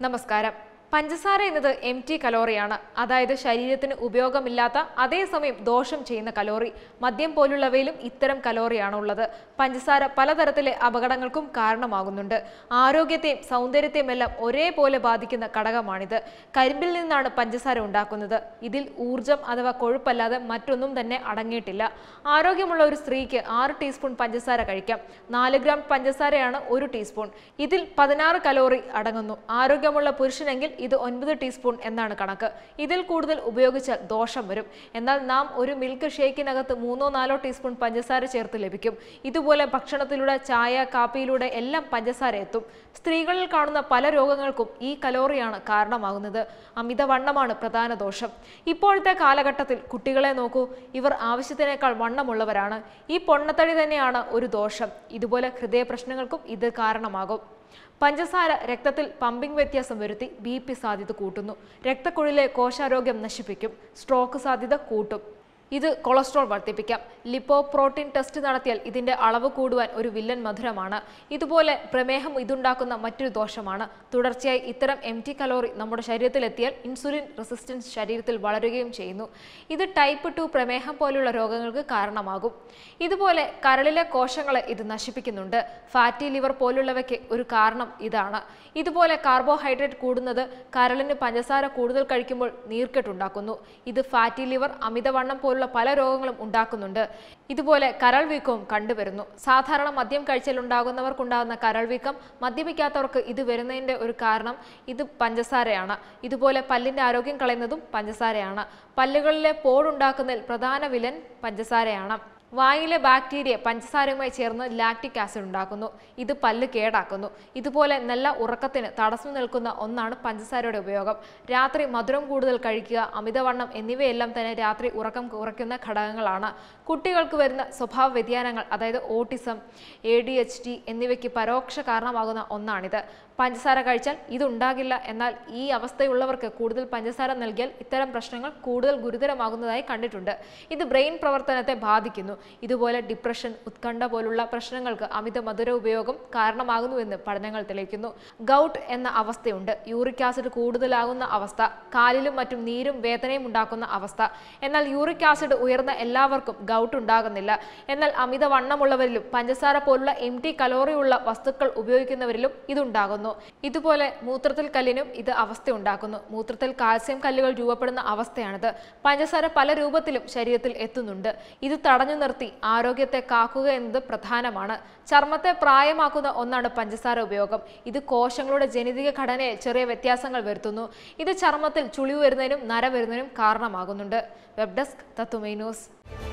നമസ്കാരം പഞ്ചസാര എന്നത് എം ടി കലോറിയാണ് അതായത് ശരീരത്തിന് ഉപയോഗമില്ലാത്ത അതേസമയം ദോഷം ചെയ്യുന്ന കലോറി മദ്യം പോലുള്ളവയിലും ഇത്തരം കലോറിയാണ് ഉള്ളത് പഞ്ചസാര പലതരത്തിലെ അപകടങ്ങൾക്കും കാരണമാകുന്നുണ്ട് ആരോഗ്യത്തെയും സൗന്ദര്യത്തെയും എല്ലാം ഒരേപോലെ ബാധിക്കുന്ന ഘടകമാണിത് കരിമ്പിൽ നിന്നാണ് പഞ്ചസാര ഉണ്ടാക്കുന്നത് ഇതിൽ ഊർജം അഥവാ കൊഴുപ്പല്ലാതെ മറ്റൊന്നും തന്നെ അടങ്ങിയിട്ടില്ല ആരോഗ്യമുള്ള ഒരു സ്ത്രീക്ക് ആറ് ടീസ്പൂൺ പഞ്ചസാര കഴിക്കാം നാല് ഗ്രാം പഞ്ചസാരയാണ് ഒരു ടീസ്പൂൺ ഇതിൽ പതിനാറ് കലോറി അടങ്ങുന്നു ആരോഗ്യമുള്ള പുരുഷനെങ്കിൽ ഇത് ഒൻപത് ടീസ്പൂൺ എന്നാണ് കണക്ക് ഇതിൽ കൂടുതൽ ഉപയോഗിച്ചാൽ ദോഷം വരും എന്നാൽ നാം ഒരു മിൽക്ക് ഷേക്കിനകത്ത് മൂന്നോ നാലോ ടീസ്പൂൺ പഞ്ചസാര ചേർത്ത് ലഭിക്കും ഇതുപോലെ ഭക്ഷണത്തിലൂടെ ചായ കാപ്പിയിലൂടെ എല്ലാം പഞ്ചസാര എത്തും സ്ത്രീകളിൽ കാണുന്ന പല രോഗങ്ങൾക്കും ഈ കലോറിയാണ് കാരണമാകുന്നത് അമിതവണ്ണമാണ് പ്രധാന ദോഷം ഇപ്പോഴത്തെ കാലഘട്ടത്തിൽ കുട്ടികളെ നോക്കൂ ഇവർ ആവശ്യത്തിനേക്കാൾ വണ്ണമുള്ളവരാണ് ഈ പൊണ്ണത്തടി തന്നെയാണ് ഒരു ദോഷം ഇതുപോലെ ഹൃദയ പ്രശ്നങ്ങൾക്കും ഇത് കാരണമാകും പഞ്ചസാര രക്തത്തിൽ പമ്പിംഗ് വ്യത്യാസം വരുത്തി ബി പി സാധ്യത കൂട്ടുന്നു രക്തക്കുഴലിലെ കോശാരോഗ്യം നശിപ്പിക്കും സ്ട്രോക്ക് സാധ്യത കൂട്ടും ഇത് കൊളസ്ട്രോൾ വർദ്ധിപ്പിക്കാം ലിപ്പോ പ്രോട്ടീൻ ടെസ്റ്റ് നടത്തിയാൽ ഇതിന്റെ അളവ് കൂടുവാൻ ഒരു വില്ലൻ മധുരമാണ് ഇതുപോലെ പ്രമേഹം ഇതുണ്ടാക്കുന്ന മറ്റൊരു ദോഷമാണ് തുടർച്ചയായി ഇത്തരം എം ടി കലോറി നമ്മുടെ ശരീരത്തിലെത്തിയാൽ ഇൻസുലിൻ റെസിസ്റ്റൻസ് ശരീരത്തിൽ വളരുകയും ചെയ്യുന്നു ഇത് ടൈപ്പ് ടു പ്രമേഹം പോലുള്ള രോഗങ്ങൾക്ക് കാരണമാകും ഇതുപോലെ കരളിലെ കോശങ്ങളെ ഇത് നശിപ്പിക്കുന്നുണ്ട് ഫാറ്റി ലിവർ പോലുള്ളവയ്ക്ക് ഒരു കാരണം ഇതാണ് ഇതുപോലെ കാർബോഹൈഡ്രേറ്റ് കൂടുന്നത് കരളിന് പഞ്ചസാര കൂടുതൽ കഴിക്കുമ്പോൾ നീർക്കെട്ടുണ്ടാക്കുന്നു ഇത് ഫാറ്റി ലിവർ അമിതവണ്ണം പോലുള്ള പല രോഗങ്ങളും ഉണ്ടാക്കുന്നുണ്ട് ഇതുപോലെ കരൾ വീക്കവും കണ്ടുവരുന്നു സാധാരണ മദ്യം കഴിച്ചാൽ ഉണ്ടാകുന്നവർക്കുണ്ടാകുന്ന കരൾ വീക്കം മദ്യപിക്കാത്തവർക്ക് ഇത് വരുന്നതിന്റെ ഒരു കാരണം ഇത് പഞ്ചസാരയാണ് ഇതുപോലെ പല്ലിന്റെ ആരോഗ്യം കളയുന്നതും പഞ്ചസാരയാണ് പല്ലുകളിലെ പോടുണ്ടാക്കുന്നതിൽ പ്രധാന വിലൻ പഞ്ചസാരയാണ് വായിലെ ബാക്ടീരിയ പഞ്ചസാരയുമായി ചേർന്ന് ലാക്റ്റിക് ആസിഡ് ഉണ്ടാക്കുന്നു ഇത് പല്ല് കേടാക്കുന്നു ഇതുപോലെ നല്ല ഉറക്കത്തിന് തടസ്സം നിൽക്കുന്ന ഒന്നാണ് പഞ്ചസാരയുടെ ഉപയോഗം രാത്രി മധുരം കൂടുതൽ കഴിക്കുക അമിതവണ്ണം എന്നിവയെല്ലാം തന്നെ രാത്രി ഉറക്കം കുറയ്ക്കുന്ന ഘടകങ്ങളാണ് കുട്ടികൾക്ക് വരുന്ന സ്വഭാവ വ്യതിയാനങ്ങൾ അതായത് autism A D H D എന്നിവയ്ക്ക് പരോക്ഷ കാരണമാകുന്ന ഒന്നാണിത് പഞ്ചസാര കഴിച്ചാൽ ഇതുണ്ടാകില്ല എന്നാൽ ഈ അവസ്ഥയുള്ളവർക്ക് കൂടുതൽ പഞ്ചസാര നൽകിയാൽ ഇത്തരം പ്രശ്നങ്ങൾ കൂടുതൽ ഗുരുതരമാകുന്നതായി കണ്ടിട്ടുണ്ട് ഇത് ബ്രെയിൻ പ്രവർത്തനത്തെ ബാധിക്കുന്നു ഇതുപോലെ ഡിപ്രഷൻ ഉത്കണ്ഠ പോലുള്ള പ്രശ്നങ്ങൾക്ക് അമിത മധുര ഉപയോഗം കാരണമാകുന്നുവെന്ന് പഠനങ്ങൾ തെളിയിക്കുന്നു ഗൗട്ട് എന്ന അവസ്ഥയുണ്ട് യൂറിക് ആസിഡ് കൂടുതലാകുന്ന അവസ്ഥ കാലിലും മറ്റും നീരും വേദനയും ഉണ്ടാക്കുന്ന അവസ്ഥ എന്നാൽ യൂറിക് ആസിഡ് ഉയർന്ന എല്ലാവർക്കും ഗൗട്ട് ഉണ്ടാകുന്നില്ല എന്നാൽ അമിതവണ്ണമുള്ളവരിലും പഞ്ചസാര പോലുള്ള എം ടി കലോറിയുള്ള വസ്തുക്കൾ ഉപയോഗിക്കുന്നവരിലും ഇതുണ്ടാകുന്നു ഇതുപോലെ മൂത്രത്തിൽ കല്ലിനും ഇത് അവസ്ഥ ഉണ്ടാക്കുന്നു മൂത്രത്തിൽ കാൽസ്യം കല്ലുകൾ രൂപപ്പെടുന്ന അവസ്ഥയാണിത് പഞ്ചസാര പല രൂപത്തിലും ശരീരത്തിൽ എത്തുന്നുണ്ട് ഇത് തടഞ്ഞു നിർത്തി ആരോഗ്യത്തെ കാക്കുക എന്നത് പ്രധാനമാണ് ചർമ്മത്തെ പ്രായമാക്കുന്ന ഒന്നാണ് പഞ്ചസാര ഉപയോഗം ഇത് കോശങ്ങളുടെ ജനിതക ഘടനയിൽ ചെറിയ വ്യത്യാസങ്ങൾ വരുത്തുന്നു ഇത് ചർമ്മത്തിൽ ചുളിവ് വരുന്നതിനും നര വരുന്നതിനും കാരണമാകുന്നുണ്ട് വെബ് ഡെസ്ക് തത്തുമൈ ന്യൂസ്